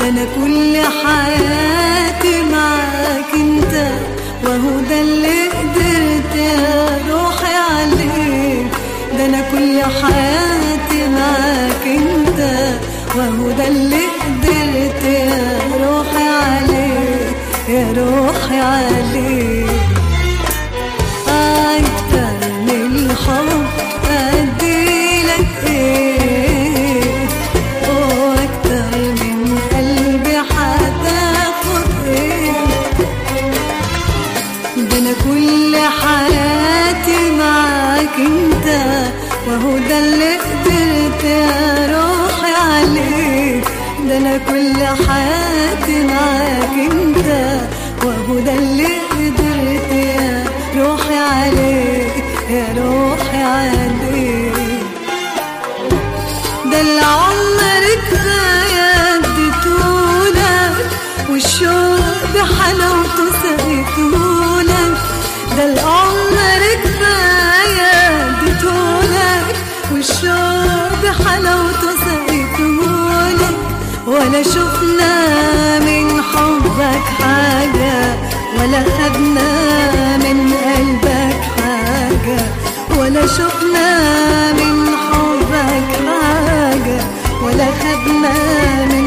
ده انا كل حياتي معاك انت وهو ده اللي قدرت يا روحي عليك ده انا كل حياتي معاك انت وهو ده اللي قدرت يا روحي عليك يا روحي عليك أكتر من الحب أديلك إيه وأكتر من قلبي هتاخد إيه ده أنا كل حياتي معاك أنت وهو ده اللي قدرت يا روحي عليك ده أنا كل حياتي معاك أنت وهو ده اللي قدرت يا روحي عليك يا روحي عليك ده العمر كفاية اديتهولك والشوق بحلاوته سقيتهولك ده العمر كفاية اديتهولك والشوق بحلاوته سقيتهولك ولا شفنا من حبك حاجة ولا خدنا من قلبك حاجة ولا شفنا من حبك حاجة ولا خدنا من